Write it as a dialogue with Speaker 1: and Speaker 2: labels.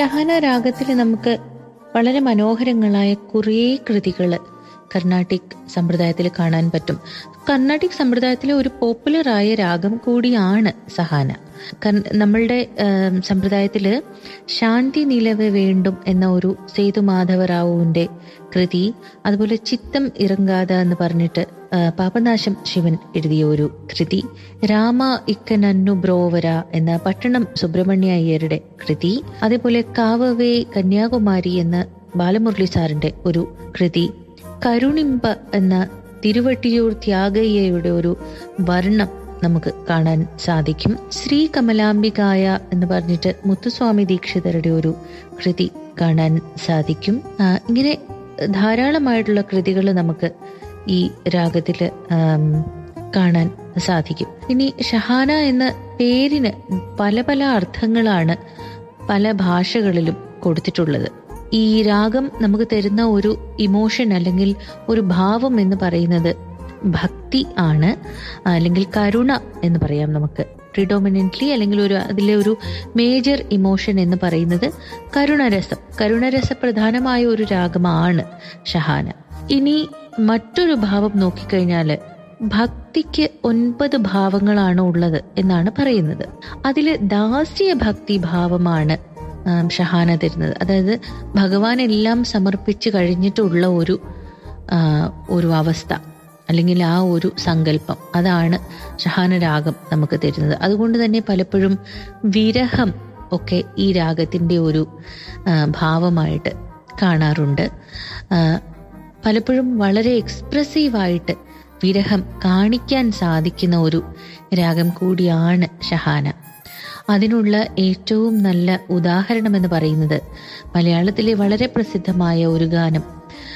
Speaker 1: ഷഹാന രാഗത്തിൽ നമുക്ക് വളരെ മനോഹരങ്ങളായ കുറേ കൃതികൾ കർണാട്ടിക് സമ്പ്രദായത്തിൽ കാണാൻ പറ്റും കർണാട്ടിക് സമ്പ്രദായത്തിലെ ഒരു പോപ്പുലറായ രാഗം കൂടിയാണ് സഹാന കർ- നമ്മളുടെ ഏം, സമ്പ്രദായത്തില് ശാന്തി നിലവ് വേണ്ടും എന്ന ഒരു സേതു മാധവറാവുവിന്റെ കൃതി അതുപോലെ ചിത്തം ഇറങ്ങാത എന്ന് പറഞ്ഞിട്ട് ആ, പാപനാശം ശിവൻ എഴുതിയ ഒരു കൃതി രാമ ഇക്കനന്നു ബ്രോവര എന്ന പട്ടണം സുബ്രഹ്മണ്യ അയ്യരുടെ കൃതി അതേപോലെ കാവവേ കന്യാകുമാരി എന്ന ബാലമുരളി സാറിന്റെ ഒരു കൃതി കരുണിമ്പ എന്ന തിരുവട്ടിയൂർ ത്യാഗയ്യയുടെ ഒരു വർണ്ണം നമുക്ക് കാണാൻ സാധിക്കും ശ്രീ കമലാംബികായ എന്ന് പറഞ്ഞിട്ട് മുത്തുസ്വാമി ദീക്ഷിതരുടെ ഒരു കൃതി കാണാൻ സാധിക്കും ആ, ഇങ്ങനെ ധാരാളമായിട്ടുള്ള കൃതികൾ നമുക്ക് ഈ രാഗത്തില് ആം, കാണാൻ സാധിക്കും ഇനി ഷഹാന എന്ന പേരിന് പല പല അർത്ഥങ്ങളാണ് പല ഭാഷകളിലും കൊടുത്തിട്ടുള്ളത് ഈ രാഗം നമുക്ക് തരുന്ന ഒരു ഇമോഷൻ അല്ലെങ്കിൽ ഒരു ഭാവം എന്ന് പറയുന്നത് ഭക്തി ആണ് അല്ലെങ്കിൽ കരുണ എന്ന് പറയാം നമുക്ക് പ്രിഡോമിനന്റ്ലി അല്ലെങ്കിൽ ഒരു അതിലെ ഒരു മേജർ ഇമോഷൻ എന്ന് പറയുന്നത് കരുണരസം കരുണരസ പ്രധാനമായ ഒരു രാഗമാണ് ഷഹാന ഇനി മറ്റൊരു ഭാവം നോക്കിക്കഴിഞ്ഞാൽ ഭക്തിക്ക് ഒൻപത് ഭാവങ്ങളാണ് ഉള്ളത് എന്നാണ് പറയുന്നത് അതില് ദാസ്യ ഭക്തി ഭാവമാണ് ആം, ഷഹാന തരുന്നത് അതായത് ഭഗവാൻ എല്ലാം സമർപ്പിച്ച് കഴിഞ്ഞിട്ടുള്ള ഒരു ആ, ഒരു അവസ്ഥ അല്ലെങ്കിൽ ആ ഒരു സങ്കല്പം അതാണ് ഷഹാന രാഗം നമുക്ക് തരുന്നത് അതുകൊണ്ട് തന്നെ പലപ്പോഴും വിരഹം ഒക്കെ ഈ രാഗത്തിന്റെ ഒരു ആ, ഭാവമായിട്ട് കാണാറുണ്ട് ആ, പലപ്പോഴും വളരെ എക്സ്പ്രസീവായിട്ട് വിരഹം കാണിക്കാൻ സാധിക്കുന്ന ഒരു രാഗം കൂടിയാണ് ഷഹാന അതിനുള്ള ഏറ്റവും നല്ല ഉദാഹരണം എന്ന് പറയുന്നത് മലയാളത്തിലെ വളരെ പ്രസിദ്ധമായ ഒരു ഗാനം